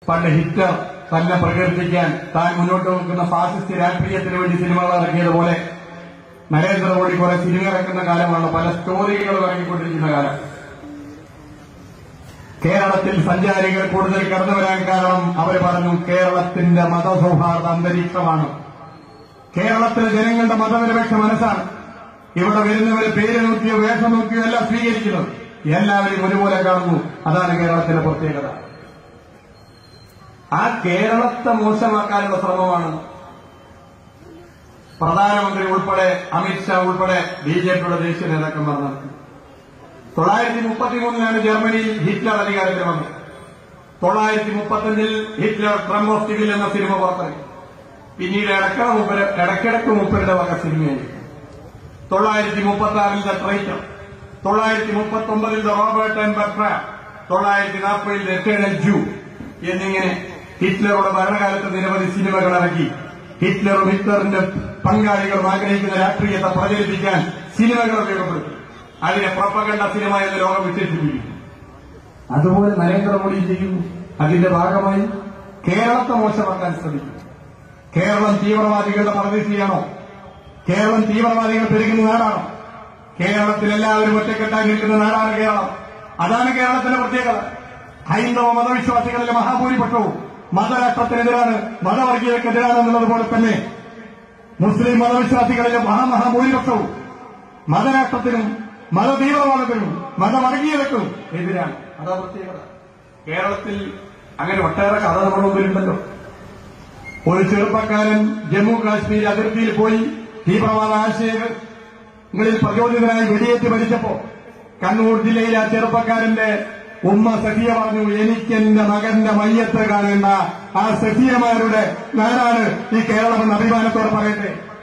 പണ്ട് ഹിറ്റ്ലർ തന്നെ പ്രകീർത്തിക്കാൻ താൻ മുന്നോട്ട് വെക്കുന്ന ഫാസിസ്റ്റ് രാഷ്ട്രീയത്തിന് വേണ്ടി സിനിമകൾ ഇറക്കിയതുപോലെ നരേന്ദ്രമോദി കുറെ സിനിമ ഇറക്കുന്ന കാലമാണ് പല സ്റ്റോറികൾ ഇറങ്ങിക്കൊണ്ടിരിക്കുന്ന കാലം കേരളത്തിൽ സഞ്ചാരികൾ കൂടുതൽ കടന്നു വരാൻ കാരണം അവർ പറഞ്ഞു കേരളത്തിന്റെ മതസൗഹാർദ്ദ അന്തരീക്ഷമാണ് കേരളത്തിലെ ജനങ്ങളുടെ മതനിരപേക്ഷ മനസ്സാണ് ഇവിടെ വരുന്നവരെ പേര് നോക്കിയോ വേഷം നോക്കിയോ എല്ലാം സ്വീകരിക്കുന്നത് എല്ലാവരും ഒരുപോലെ കാണുന്നു അതാണ് കേരളത്തിന്റെ പ്രത്യേകത ആ കേരളത്തെ മോശമാക്കാനുള്ള ശ്രമമാണ് പ്രധാനമന്ത്രി ഉൾപ്പെടെ അമിത്ഷാ ഉൾപ്പെടെ ബി ജെ പിയുടെ ദേശീയ നേതാക്കന്മാർ നടത്തി തൊള്ളായിരത്തി മുപ്പത്തിമൂന്നിലാണ് ജർമ്മനിയിൽ ഹിറ്റ്ലർ അധികാരത്തിൽ വന്നത് തൊള്ളായിരത്തി മുപ്പത്തഞ്ചിൽ ഹിറ്റ്ലർ ട്രം ഓഫ് സിവിൽ എന്ന സിനിമ പുറത്തിറങ്ങി പിന്നീട് ഇടക്കട മുപ്പര് ഇടക്കിടക്ക് മുപ്പരുടെ വക സിനിമയായി തൊള്ളായിരത്തി മുപ്പത്തി ആറിൽ ദ ട്രൈറ്റർ തൊള്ളായിരത്തി മുപ്പത്തി ഒമ്പതിൽ ദ റോബർട്ട് ആൻഡ് ബട്ര തൊള്ളായിരത്തി നാൽപ്പതിൽ ദ എറ്റേണൽ ജൂ എന്നിങ്ങനെ ഹിറ്റ്ലറുടെ ഭരണകാലത്ത് നിരവധി സിനിമകൾ ഇറക്കി ഹിറ്റ്ലറും ഹിറ്റ്ലറിന്റെ പങ്കാളികളും ആഗ്രഹിക്കുന്ന രാഷ്ട്രീയത്തെ പ്രചരിപ്പിക്കാൻ സിനിമകൾ ഉപയോഗപ്പെടുത്തി അതിനെ പ്രൊപ്പകണ്ട സിനിമ എന്ന് ലോകം വിശേഷിപ്പിക്കുന്നു അതുപോലെ നരേന്ദ്രമോദി ചെയ്യുന്നു അതിന്റെ ഭാഗമായി കേരളത്തെ മോശമാക്കാൻ ശ്രമിക്കുന്നു കേരളം തീവ്രവാദികളുടെ പരദേശിയാണോ കേരളം തീവ്രവാദികൾ പെരുകുന്ന നാടാണോ കേരളത്തിൽ എല്ലാവരും ഒറ്റക്കെട്ടായി നിൽക്കുന്ന നാടാണ് കേരളം അതാണ് കേരളത്തിന്റെ പ്രത്യേകത ഹൈന്ദവ മതവിശ്വാസികളിലെ മഹാഭൂരിപക്ഷവും മതരാഷ്ട്രത്തിനെതിരാണ് മതവർഗീയതക്കെതിരാണ് എന്നുള്ളതുപോലെ തന്നെ മുസ്ലിം മതവിശ്വാസികളിലെ മഹാമഹാഭൂരിപക്ഷവും മതരാഷ്ട്രത്തിനും മതതീവ്രവാദത്തിനും മതവർഗീയതക്കും എതിരാണ് അതാ പ്രത്യേകത കേരളത്തിൽ അങ്ങനെ ഒട്ടേറെ കഥ നമ്മുടെ മുമ്പിലുണ്ടല്ലോ ഒരു ചെറുപ്പക്കാരൻ ജമ്മു കാശ്മീർ അതിർത്തിയിൽ പോയി തീവ്രവാദ ആശയങ്ങളിൽ പ്രചോദിതനായി വെടിയേറ്റ് മരിച്ചപ്പോ കണ്ണൂർ ജില്ലയിലെ ആ ചെറുപ്പക്കാരന്റെ ഉമ്മ സഖിയ പറഞ്ഞു എനിക്ക് എന്റെ മകന്റെ മയ്യത്ത് കാണേണ്ട ആ സഖിയമാരുടെ നാടാണ് ഈ കേരളമെന്ന് അഭിമാനത്തോടെ പറയട്ടെ